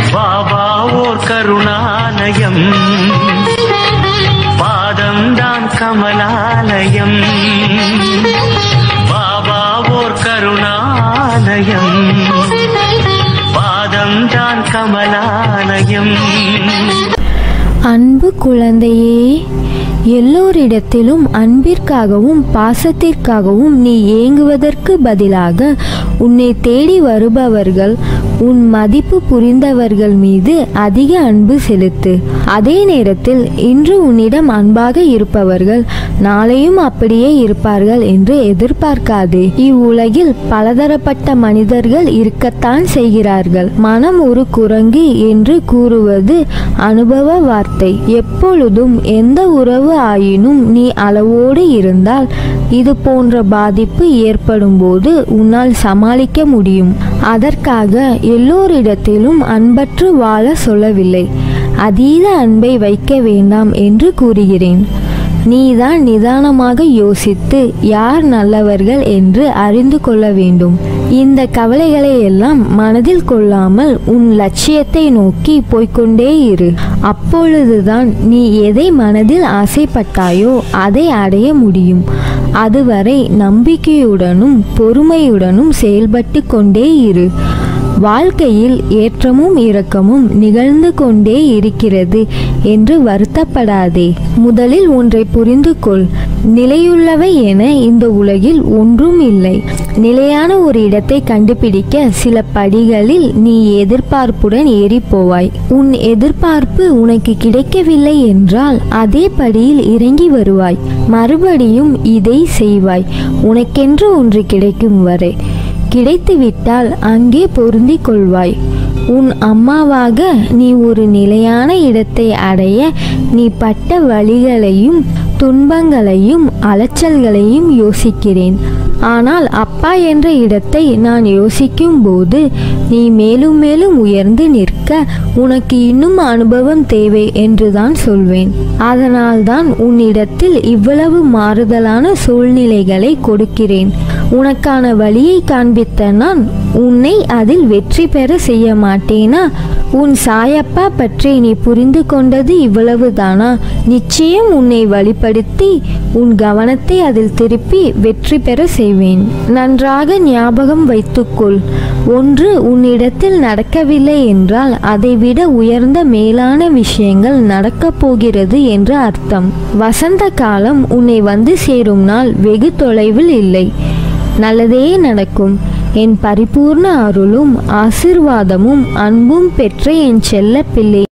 பாபா ஓர் கருணாலயம் பாதம்தான் கமலாலயம் பாபா ஓர் கருணாலயம் பாதம்தான் கமலாலயம் அன்பு குழந்தையே எல்லோரிடத்திலும் அன்பிற்காகவும் பாசத்திற்காகவும் நீ ஏங்குவதற்கு பதிலாக உன்னை தேடி வருபவர்கள் உன் மதிப்பு புரிந்தவர்கள் மீது அதிக அன்பு செலுத்து அதே நேரத்தில் இன்று உன்னிடம் அன்பாக இருப்பவர்கள் நாளையும் அப்படியே இருப்பார்கள் என்று எதிர்பார்க்காதே இவ்வுலகில் பலதரப்பட்ட மனிதர்கள் இருக்கத்தான் செய்கிறார்கள் மனம் ஒரு குரங்கு என்று கூறுவது அனுபவ வார்த்தை எப்பொழுதும் எந்த உறவு ஆயினும் நீ அளவோடு இருந்தால் இது போன்ற பாதிப்பு ஏற்படும் போது உன்னால் சமாளிக்க முடியும் அதற்காக எல்லோரிடத்திலும் அன்பற்று வாழ சொல்லவில்லை அதீத அன்பை வைக்க வேண்டாம் என்று கூறுகிறேன் நீதான் நிதானமாக யோசித்து யார் நல்லவர்கள் என்று அறிந்து கொள்ள வேண்டும் இந்த கவலைகளை எல்லாம் மனதில் கொள்ளாமல் உன் லட்சியத்தை நோக்கி போய்க்கொண்டே இரு அப்பொழுதுதான் நீ எதை மனதில் ஆசைப்பட்டாயோ அதை அடைய முடியும் அதுவரை நம்பிக்கையுடனும் பொறுமையுடனும் செயல்பட்டு கொண்டே இரு வாழ்க்கையில் ஏற்றமும் இரக்கமும் நிகழ்ந்து கொண்டே இருக்கிறது என்று வருத்தப்படாதே முதலில் ஒன்றை புரிந்து கொள் நிலையுள்ளவை என இந்த உலகில் ஒன்றும் இல்லை நிலையான ஒரு இடத்தை கண்டுபிடிக்க சில படிகளில் நீ எதிர்பார்ப்புடன் ஏறி போவாய் உன் எதிர்பார்ப்பு உனக்கு கிடைக்கவில்லை என்றால் அதே படியில் இறங்கி வருவாய் மறுபடியும் இதை செய்வாய் உனக்கென்று ஒன்று கிடைக்கும் வரை கிடைத்துவிட்டால் அங்கே பொருந்திக் கொள்வாய் உன் அம்மாவாக நீ ஒரு நிலையான இடத்தை அடைய நீ பட்ட வழிகளையும் துன்பங்களையும் அலைச்சல்களையும் யோசிக்கிறேன் ஆனால் அப்பா என்ற இடத்தை நான் யோசிக்கும் போது நீ மேலும் மேலும் உயர்ந்து நிற்க உனக்கு இன்னும் அனுபவம் தேவை என்றுதான் சொல்வேன் அதனால்தான் உன்னிடத்தில் இவ்வளவு மாறுதலான சூழ்நிலைகளை கொடுக்கிறேன் உனக்கான வழியை காண்பித்த நான் உன்னை அதில் வெற்றி பெற செய்ய மாட்டேனா உன் சாயப்பா பற்றி நீ புரிந்து கொண்டது இவ்வளவுதானா நிச்சயம் உன்னை வழிப்படுத்தி உன் கவனத்தை அதில் திருப்பி வெற்றி பெற செய்வேன் நன்றாக ஞாபகம் வைத்துக்கொள் ஒன்று உன்னிடத்தில் நடக்கவில்லை என்றால் அதைவிட உயர்ந்த மேலான விஷயங்கள் நடக்கப் போகிறது என்று அர்த்தம் வசந்த காலம் உன்னை வந்து சேரும் நாள் வெகு தொலைவில் இல்லை நல்லதே நடக்கும் என் பரிபூர்ண அருளும் ஆசிர்வாதமும் அன்பும் பெற்ற என் செல்ல பிள்ளை